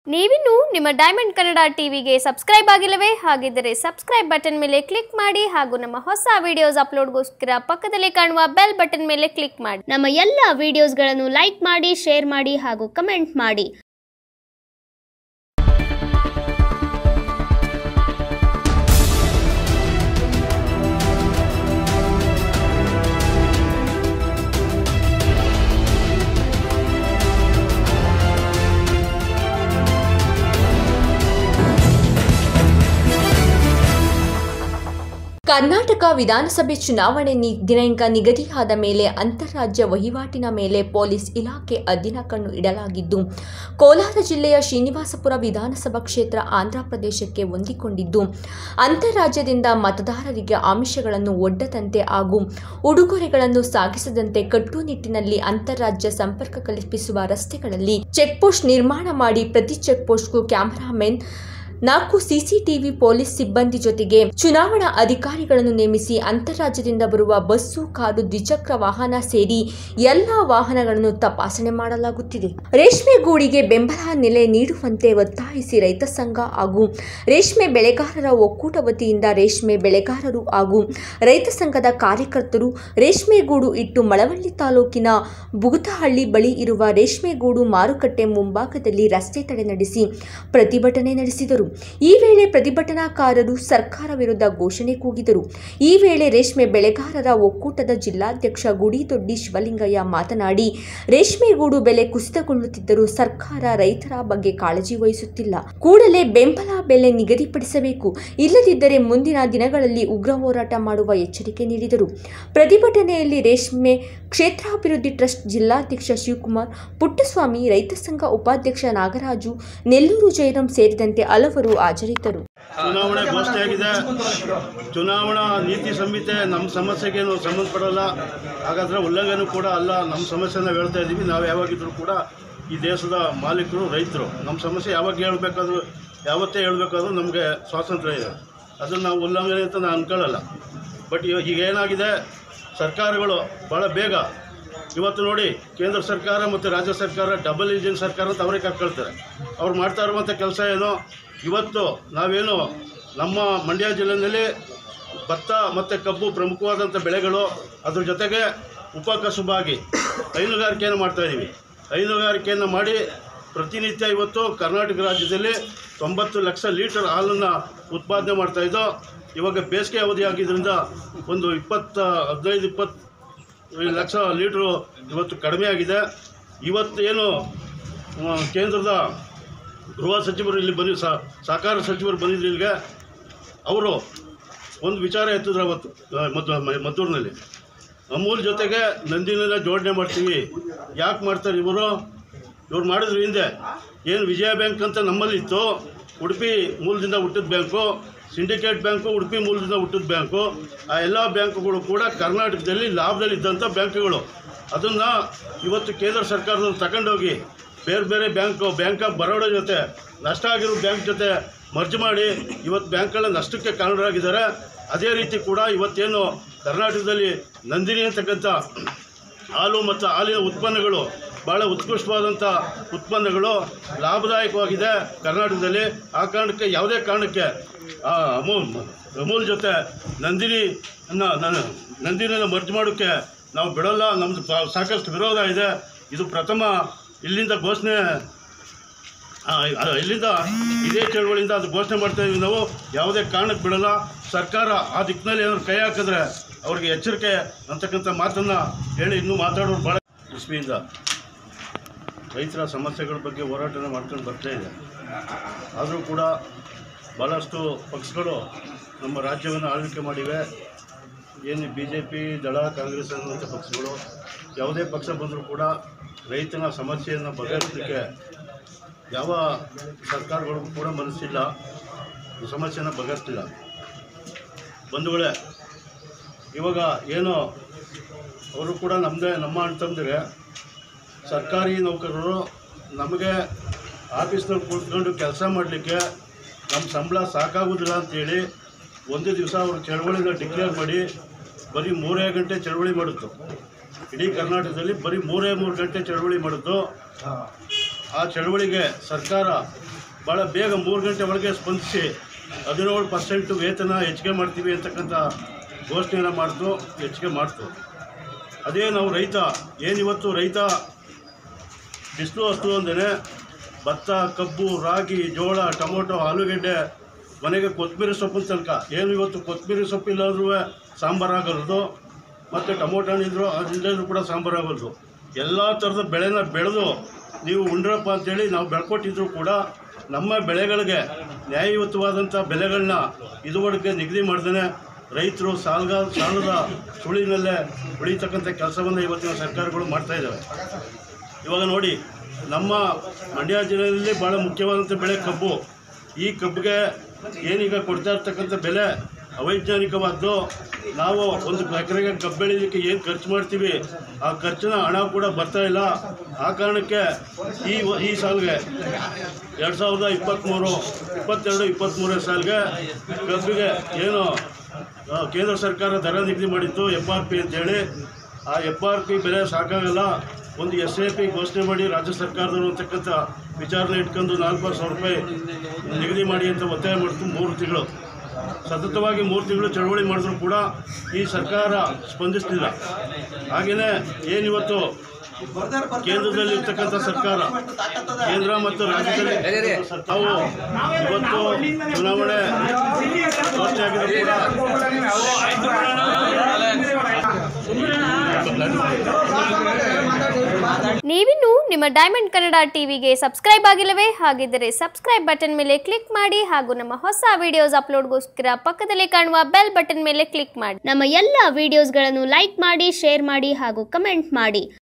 ನೀವಿನ್ನು ನಿಮ್ಮ ಡೈಮಂಡ್ ಕನ್ನಡ ಟಿವಿಗೆ ಸಬ್ಸ್ಕ್ರೈಬ್ ಆಗಿಲ್ಲವೇ ಹಾಗಿದ್ದರೆ ಸಬ್ಸ್ಕ್ರೈಬ್ ಬಟನ್ ಮೇಲೆ ಕ್ಲಿಕ್ ಮಾಡಿ ಹಾಗೂ ನಮ್ಮ ಹೊಸ ವಿಡಿಯೋಸ್ ಅಪ್ಲೋಡ್ಗೋಸ್ಕರ ಪಕ್ಕದಲ್ಲಿ ಕಾಣುವ ಬೆಲ್ ಬಟನ್ ಮೇಲೆ ಕ್ಲಿಕ್ ಮಾಡಿ ನಮ್ಮ ಎಲ್ಲ ವಿಡಿಯೋಸ್ಗಳನ್ನು ಲೈಕ್ ಮಾಡಿ ಶೇರ್ ಮಾಡಿ ಹಾಗೂ ಕಮೆಂಟ್ ಮಾಡಿ ಕರ್ನಾಟಕ ವಿಧಾನಸಭೆ ಚುನಾವಣೆ ನಿ- ದಿನಾಂಕ ನಿಗದಿಯಾದ ಮೇಲೆ ಅಂತಾರಾಜ್ಯ ವಹಿವಾಟಿನ ಮೇಲೆ ಪೊಲೀಸ್ ಇಲಾಖೆ ಅದ್ದಿನ ಕಣ್ಣು ಇಡಲಾಗಿದ್ದು ಕೋಲಾರ ಜಿಲ್ಲೆಯ ಶ್ರೀನಿವಾಸಪುರ ವಿಧಾನಸಭಾ ಕ್ಷೇತ್ರ ಆಂಧ್ರಪ್ರದೇಶಕ್ಕೆ ಹೊಂದಿಕೊಂಡಿದ್ದು ಅಂತಾರಾಜ್ಯದಿಂದ ಮತದಾರರಿಗೆ ಆಮಿಷಗಳನ್ನು ಒಡ್ಡದಂತೆ ಹಾಗೂ ಉಡುಗೊರೆಗಳನ್ನು ಸಾಗಿಸದಂತೆ ಕಟ್ಟುನಿಟ್ಟಿನಲ್ಲಿ ಅಂತಾರಾಜ್ಯ ಸಂಪರ್ಕ ಕಲ್ಪಿಸುವ ರಸ್ತೆಗಳಲ್ಲಿ ಚೆಕ್ಪೋಸ್ಟ್ ನಿರ್ಮಾಣ ಮಾಡಿ ಪ್ರತಿ ಚೆಕ್ಪೋಸ್ಟ್ಗೂ ಕ್ಯಾಮೆರಾಮೆನ್ ನಾಲ್ಕು ಸಿಸಿಟಿವಿ ಪೊಲೀಸ್ ಸಿಬ್ಬಂದಿ ಜೊತೆಗೆ ಚುನಾವಣಾ ಅಧಿಕಾರಿಗಳನ್ನು ನೇಮಿಸಿ ಅಂತಾರಾಜ್ಯದಿಂದ ಬರುವ ಬಸ್ಸು ಕಾರು ದ್ವಿಚಕ್ರ ವಾಹನ ಸೇರಿ ಎಲ್ಲಾ ವಾಹನಗಳನ್ನು ತಪಾಸಣೆ ಮಾಡಲಾಗುತ್ತಿದೆ ರೇಷ್ಮೆ ಗೂಡಿಗೆ ಬೆಂಬಲ ನೆಲೆ ನೀಡುವಂತೆ ಒತ್ತಾಯಿಸಿ ರೈತ ಸಂಘ ಹಾಗೂ ರೇಷ್ಮೆ ಬೆಳೆಗಾರರ ಒಕ್ಕೂಟ ವತಿಯಿಂದ ರೇಷ್ಮೆ ಬೆಳೆಗಾರರು ಹಾಗೂ ರೈತ ಸಂಘದ ಕಾರ್ಯಕರ್ತರು ರೇಷ್ಮೆಗೂಡು ಇಟ್ಟು ಮಳವಳ್ಳಿ ತಾಲೂಕಿನ ಬುಗುತಹಳ್ಳಿ ಬಳಿ ಇರುವ ರೇಷ್ಮೆಗೂಡು ಮಾರುಕಟ್ಟೆ ಮುಂಭಾಗದಲ್ಲಿ ರಸ್ತೆ ತಡೆ ನಡೆಸಿ ಪ್ರತಿಭಟನೆ ನಡೆಸಿದರು ಈ ವೇಳೆ ಪ್ರತಿಭಟನಾಕಾರರು ಸರ್ಕಾರ ವಿರುದ್ಧ ಘೋಷಣೆ ಕೂಗಿದರು ಈ ವೇಳೆ ರೇಷ್ಮೆ ಬೆಳೆಗಾರರ ಒಕ್ಕೂಟದ ಜಿಲ್ಲಾಧ್ಯಕ್ಷ ಗುಡಿದೊಡ್ಡಿ ಶಿವಲಿಂಗಯ್ಯ ಮಾತನಾಡಿ ರೇಷ್ಮೆಗೂಡು ಬೆಲೆ ಕುಸಿತಗೊಳ್ಳುತ್ತಿದ್ದರೂ ಸರ್ಕಾರ ರೈತರ ಬಗ್ಗೆ ಕಾಳಜಿ ವಹಿಸುತ್ತಿಲ್ಲ ಕೂಡಲೇ ಬೆಂಬಲ ಬೆಲೆ ನಿಗದಿಪಡಿಸಬೇಕು ಇಲ್ಲದಿದ್ದರೆ ಮುಂದಿನ ದಿನಗಳಲ್ಲಿ ಉಗ್ರ ಹೋರಾಟ ಮಾಡುವ ಎಚ್ಚರಿಕೆ ನೀಡಿದರು ಪ್ರತಿಭಟನೆಯಲ್ಲಿ ರೇಷ್ಮೆ ಕ್ಷೇತ್ರಾಭಿವೃದ್ಧಿ ಟ್ರಸ್ಟ್ ಜಿಲ್ಲಾಧ್ಯಕ್ಷ ಶಿವಕುಮಾರ್ ಪುಟ್ಟಸ್ವಾಮಿ ರೈತ ಸಂಘ ಉಪಾಧ್ಯಕ್ಷ ನಾಗರಾಜು ನೆಲ್ಲೂರು ಜಯರಾಮ್ ಸೇರಿದಂತೆ ಹಲವರು ಹಾಜರಿದ್ದರು ಚುನಾವಣೆ ಘೋಷಣೆಯಾಗಿದೆ ಚುನಾವಣಾ ನೀತಿ ಸಂಹಿತೆ ನಮ್ಮ ಸಮಸ್ಯೆಗೇನು ಸಂಬಂಧಪಡಲ್ಲ ಹಾಗಾದರೆ ಉಲ್ಲಂಘನೆ ಕೂಡ ಅಲ್ಲ ನಮ್ಮ ಸಮಸ್ಯೆನ ಹೇಳ್ತಾ ಇದ್ದೀವಿ ನಾವು ಯಾವಾಗಿದ್ರೂ ಕೂಡ ಈ ದೇಶದ ಮಾಲೀಕರು ರೈತರು ನಮ್ಮ ಸಮಸ್ಯೆ ಯಾವಾಗ ಹೇಳ್ಬೇಕಾದ್ರೂ ಯಾವತ್ತೇ ಹೇಳ್ಬೇಕಾದ್ರೂ ನಮಗೆ ಸ್ವಾತಂತ್ರ್ಯ ಇದೆ ಅದನ್ನು ನಾವು ಉಲ್ಲಂಘನೆ ಅಂತ ನಾನು ಅನ್ಕೊಳ್ಳಲ್ಲ ಬಟ್ ಇವ- ಈಗ ಏನಾಗಿದೆ ಸರ್ಕಾರಗಳು ಭಾಳ ಬೇಗ ಇವತ್ತು ನೋಡಿ ಕೇಂದ್ರ ಸರ್ಕಾರ ಮತ್ತು ರಾಜ್ಯ ಸರ್ಕಾರ ಡಬಲ್ ಇಂಜಿನ್ ಸರ್ಕಾರ ಅಂತ ಅವರೇ ಕರ್ಕೊಳ್ತಾರೆ ಅವ್ರು ಮಾಡ್ತಾ ಇರುವಂಥ ಕೆಲಸ ಏನು ಇವತ್ತು ನಾವೇನು ನಮ್ಮ ಮಂಡ್ಯ ಜಿಲ್ಲೆಯಲ್ಲಿ ಭತ್ತ ಮತ್ತು ಕಬ್ಬು ಪ್ರಮುಖವಾದಂಥ ಬೆಳೆಗಳು ಅದ್ರ ಜೊತೆಗೆ ಉಪಕಸುಬಾಗಿ ಹೈನುಗಾರಿಕೆಯನ್ನು ಮಾಡ್ತಾಯಿದ್ದೀವಿ ಹೈನುಗಾರಿಕೆಯನ್ನು ಮಾಡಿ ಪ್ರತಿನಿತ್ಯ ಇವತ್ತು ಕರ್ನಾಟಕ ರಾಜ್ಯದಲ್ಲಿ ತೊಂಬತ್ತು ಲಕ್ಷ ಲೀಟರ್ ಹಾಲನ್ನು ಉತ್ಪಾದನೆ ಮಾಡ್ತಾಯಿದ್ದೋ ಇವಾಗ ಬೇಸಿಗೆ ಅವಧಿ ಆಗಿದ್ದರಿಂದ ಒಂದು ಇಪ್ಪತ್ತ ಹದಿನೈದು ಇಪ್ಪತ್ತು ಲಕ್ಷ ಲೀಟ್ರು ಇವತ್ತು ಕಡಿಮೆ ಆಗಿದೆ ಇವತ್ತು ಏನು ಆ, ಕೇಂದ್ರದ ಗೃಹ ಸಚಿವರು ಇಲ್ಲಿ ಬಂದಿ ಸಹಕಾರ ಸಚಿವರು ಬಂದಿದ್ರು ಇಲ್ಲಿಗೆ ಅವರು ಒಂದು ವಿಚಾರ ಎತ್ತಿದ್ರು ಅವತ್ತು ಆ, ಮದ್ದು ಮ- ಮದ್ದೂರಿನಲ್ಲಿ ಅಮೂಲ್ ಜೊತೆಗೆ ನಂದಿನ ಜೋಡಣೆ ಮಾಡ್ತೀವಿ ಯಾಕೆ ಮಾಡ್ತಾರೆ ಇವರು ಇವ್ರು ಮಾಡಿದ್ರು ಹಿಂದೆ ಏನು ವಿಜಯ ಬ್ಯಾಂಕ್ ಅಂತ ನಮ್ಮಲ್ಲಿತ್ತು ಉಡುಪಿ ಮೂಲದಿಂದ ಹುಟ್ಟಿದ ಬ್ಯಾಂಕು ಸಿಂಡಿಕೇಟ್ ಬ್ಯಾಂಕು ಉಡುಪಿ ಮೂಲದಿಂದ ಹುಟ್ಟಿದ ಬ್ಯಾಂಕು ಆ ಎಲ್ಲ ಬ್ಯಾಂಕುಗಳು ಕೂಡ ಕರ್ನಾಟಕದಲ್ಲಿ ಲಾಭದಲ್ಲಿದ್ದಂಥ ಬ್ಯಾಂಕುಗಳು ಅದನ್ನು ಇವತ್ತು ಕೇಂದ್ರ ಸರ್ಕಾರದವ್ರು ತಗೊಂಡೋಗಿ ಬೇರೆ ಬೇರೆ ಬ್ಯಾಂಕು ಬ್ಯಾಂಕ್ ಆಫ್ ಬರೋಡ ಜೊತೆ ನಷ್ಟ ಆಗಿರೋ ಬ್ಯಾಂಕ್ ಜೊತೆ ಮರ್ಜ್ ಮಾಡಿ ಇವತ್ತು ಬ್ಯಾಂಕ್ಗಳ ನಷ್ಟಕ್ಕೆ ಕಾರಣರಾಗಿದ್ದಾರೆ ಅದೇ ರೀತಿ ಕೂಡ ಇವತ್ತೇನು ಕರ್ನಾಟಕದಲ್ಲಿ ನಂದಿನಿ ಅಂತಕ್ಕಂಥ ಹಾಲು ಮತ್ತು ಹಾಲಿನ ಉತ್ಪನ್ನಗಳು ಭಾಳ ಉತ್ಕೃಷ್ಟವಾದಂಥ ಉತ್ಪನ್ನಗಳು ಲಾಭದಾಯಕವಾಗಿದೆ ಕರ್ನಾಟಕದಲ್ಲಿ ಆ ಕಾರಣಕ್ಕೆ ಯಾವುದೇ ಕಾರಣಕ್ಕೆ ಆ ಅಮೂಲ್ ಅಮೂಲ್ ಜೊತೆ ನಂದಿನಿ ಅನ್ನ ನನ್ನ ನಂದಿನಿನ ಮರ್ಜ್ ಮಾಡೋಕ್ಕೆ ನಾವು ಬಿಡೋಲ್ಲ ನಮ್ಮದು ಸಾಕಷ್ಟು ವಿರೋಧ ಇದೆ ಇದು ಪ್ರಥಮ ಇಲ್ಲಿಂದ ಘೋಷಣೆ ಆ, ಆ, ಇಲ್ಲಿಂದ ಇದೇ ಚಳವಳಿಯಿಂದ ಅದು ಘೋಷಣೆ ಮಾಡ್ತಾ ಇದೀವಿ ನಾವು ಯಾವುದೇ ಕಾರಣಕ್ಕೆ ಬಿಡಲ್ಲ ಸರ್ಕಾರ ಆ ದಿಕ್ಕಿನಲ್ಲಿ ಏನಾದ್ರು ಕೈ ಹಾಕಿದ್ರೆ ಅವ್ರಿಗೆ ಎಚ್ಚರಿಕೆ ಅಂತಕ್ಕಂಥ ಮಾತನ್ನು ಹೇಳಿ ಇನ್ನೂ ಮಾತಾಡೋರು ಭಾಳ ಇಸ್ವಿಯಿಂದ ರೈತರ ಸಮಸ್ಯೆಗಳ ಬಗ್ಗೆ ಹೋರಾಟನ ಮಾಡ್ಕೊಂಡು ಬರ್ತಾ ಇದೆ ಆದರೂ ಕೂಡ ಭಾಳಷ್ಟು ಪಕ್ಷಗಳು ನಮ್ಮ ರಾಜ್ಯವನ್ನು ಆಳ್ವಿಕೆ ಮಾಡಿವೆ ಏನು ಬಿ ಜೆ ಪಿ ದಳ ಕಾಂಗ್ರೆಸ್ ಅನ್ನುವಂಥ ಪಕ್ಷಗಳು ಯಾವುದೇ ಪಕ್ಷ ಬಂದರೂ ಕೂಡ ರೈತನ ಸಮಸ್ಯೆಯನ್ನು ಬಗೆಹರಿಸಲಿಕ್ಕೆ ಯಾವ ಸರ್ಕಾರಗಳಿಗೂ ಕೂಡ ಮನಸ್ಸಿಲ್ಲ ಈ ಸಮಸ್ಯೆನ ಬಗೆಹರಿಸ್ತಿಲ್ಲ ಬಂಧುಗಳೇ ಇವಾಗ ಏನು ಅವರು ಕೂಡ ನಮ್ಮದೇ ನಮ್ಮ ಅಣ್ಣ ತಮ್ಮದಿರೆ ಸರ್ಕಾರಿ ನೌಕರರು ನಮಗೆ ಆಫೀಸ್ನಲ್ಲಿ ಕೂತ್ಕೊಂಡು ಕೆಲಸ ಮಾಡಲಿಕ್ಕೆ ನಮ್ಮ ಸಂಬಳ ಸಾಕಾಗೋದಿಲ್ಲ ಅಂತೇಳಿ ಒಂದು ದಿವಸ ಅವರು ಚಳವಳಿನ ಡಿಕ್ಲೇರ್ ಮಾಡಿ ಬರೀ ಮೂರೇ ಗಂಟೆ ಚಳವಳಿ ಮಾಡಿತ್ತು ಇಡೀ ಕರ್ನಾಟಕದಲ್ಲಿ ಬರೀ ಮೂರೇ ಮೂರು ಗಂಟೆ ಚಳವಳಿ ಮಾಡಿದ್ದು ಆ ಚಳವಳಿಗೆ ಸರ್ಕಾರ ಭಾಳ ಬೇಗ ಮೂರು ಗಂಟೆ ಒಳಗೆ ಸ್ಪಂದಿಸಿ ಹದಿನೇಳು ಪರ್ಸೆಂಟು ವೇತನ ಹೆಚ್ಚಿಗೆ ಮಾಡ್ತೀವಿ ಅಂತಕ್ಕಂಥ ಘೋಷಣೆಯನ್ನು ಮಾಡ್ತು ಹೆಚ್ಚಿಗೆ ಮಾಡ್ತು ಅದೇ ನಾವು ರೈತ ಏನಿವತ್ತು ರೈತ ಬಿಸಿಲು ವಸ್ತು ಅಂದರೆ ಭತ್ತ ಕಬ್ಬು ರಾಗಿ ಜೋಳ ಟೊಮೊಟೊ ಆಲೂಗೆಡ್ಡೆ ಮನೆಗೆ ಕೊತ್ತಂಬರಿ ಸೊಪ್ಪಿನ ತನಕ ಏನು ಇವತ್ತು ಕೊತ್ತಂಬರಿ ಸೊಪ್ಪು ಇಲ್ಲಾದ್ರೂ ಸಾಂಬಾರಾಗಲ್ದು ಮತ್ತು ಟೊಮೊಟೊ ಹಣ್ಣಿದ್ರು ಅದಿಲ್ಲದ್ರೂ ಕೂಡ ಸಾಂಬಾರಾಗಲ್ದು ಎಲ್ಲ ಥರದ ಬೆಳೆನ ಬೆಳೆದು ನೀವು ಉಂಡ್ರಪ್ಪ ಅಂತೇಳಿ ನಾವು ಬೆಳ್ಕೊಟ್ಟಿದ್ರು ಕೂಡ ನಮ್ಮ ಬೆಳೆಗಳಿಗೆ ನ್ಯಾಯಯುತವಾದಂಥ ಬೆಲೆಗಳನ್ನ ಇದುವರೆಗೆ ನಿಗದಿ ಮಾಡ್ದೇ ರೈತರು ಸಾಲಗ ಸಾಲದ ಸುಳಿನಲ್ಲೇ ಉಳಿತಕ್ಕಂಥ ಕೆಲಸವನ್ನು ಇವತ್ತಿನ ಸರ್ಕಾರಗಳು ಮಾಡ್ತಾ ಇದ್ದಾವೆ ಇವಾಗ ನೋಡಿ ನಮ್ಮ ಮಂಡ್ಯ ಜಿಲ್ಲೆಯಲ್ಲಿ ಭಾಳ ಮುಖ್ಯವಾದಂಥ ಬೆಳೆ ಕಬ್ಬು ಈ ಕಬ್ಬಿಗೆ ಏನೀಗ ಕೊಡ್ತಾ ಇರ್ತಕ್ಕಂಥ ಬೆಲೆ ಅವೈಜ್ಞಾನಿಕವಾದ್ದು ನಾವು ಒಂದು ಎಕರೆಗೆ ಕಬ್ಬು ಬೆಳೀಲಿಕ್ಕೆ ಏನು ಖರ್ಚು ಮಾಡ್ತೀವಿ ಆ ಖರ್ಚಿನ ಹಣ ಕೂಡ ಬರ್ತಾ ಇಲ್ಲ ಆ ಕಾರಣಕ್ಕೆ ಈ ವ- ಈ ಸಾಲಿಗೆ ಎರಡು ಸಾವಿರದ ಇಪ್ಪತ್ತ್ಮೂರು ಇಪ್ಪತ್ತೆರಡು ಇಪ್ಪತ್ತ್ಮೂರನೇ ಸಾಲಿಗೆ ಕಬ್ಬಿಗೆ ಏನು ಆ, ಕೇಂದ್ರ ಸರ್ಕಾರ ದರ ನಿಗದಿ ಮಾಡಿತ್ತು ಎಫ್ ಆರ್ ಪಿ ಅಂತೇಳಿ ಆ ಎಫ್ ಆರ್ ಪಿ ಬೆಲೆ ಸಾಕಾಗಲ್ಲ ಒಂದು ಎಸ್ ಎ ಪಿ ಘೋಷಣೆ ಮಾಡಿ ರಾಜ್ಯ ಸರ್ಕಾರದವರು ಅಂತಕ್ಕಂಥ ವಿಚಾರಣೆ ಇಟ್ಕೊಂಡು ನಾಲ್ಕು ಸಾವಿರ ರೂಪಾಯಿ ನಿಗದಿ ಮಾಡಿ ಅಂತ ಒತ್ತಾಯ ಮಾಡ್ತು ಮೂರು ತಿಂಗಳು ಸತತವಾಗಿ ಮೂರು ತಿಂಗಳು ಚಳವಳಿ ಮಾಡಿದ್ರು ಕೂಡ ಈ ಸರ್ಕಾರ ಸ್ಪಂದಿಸಲಿಲ್ಲ ಹಾಗೆಯೇ ಏನಿವತ್ತು ಕೇಂದ್ರದಲ್ಲಿ ಇರ್ತಕ್ಕಂಥ ಸರ್ಕಾರ ಕೇಂದ್ರ ಮತ್ತು ರಾಜ್ಯದಲ್ಲಿ ನಾವು ಇವತ್ತು ಚುನಾವಣೆ ಘೋಷಣೆ ಆಗಿದ್ರು ಕೂಡ ನೀವಿನ್ನು ನಿಮ್ಮ ಡೈಮಂಡ್ ಕನ್ನಡ ಟಿವಿಗೆ ಸಬ್ಸ್ಕ್ರೈಬ್ ಆಗಿಲ್ಲವೇ ಹಾಗಿದ್ದರೆ ಸಬ್ಸ್ಕ್ರೈಬ್ ಬಟನ್ ಮೇಲೆ ಕ್ಲಿಕ್ ಮಾಡಿ ಹಾಗೂ ನಮ್ಮ ಹೊಸ ವಿಡಿಯೋಸ್ ಅಪ್ಲೋಡ್ಗೋಸ್ಕರ ಪಕ್ಕದಲ್ಲಿ ಕಾಣುವ ಬೆಲ್ ಬಟನ್ ಮೇಲೆ ಕ್ಲಿಕ್ ಮಾಡಿ ನಮ್ಮ ಎಲ್ಲ ವಿಡಿಯೋಸ್ಗಳನ್ನು ಲೈಕ್ ಮಾಡಿ ಶೇರ್ ಮಾಡಿ ಹಾಗೂ ಕಮೆಂಟ್ ಮಾಡಿ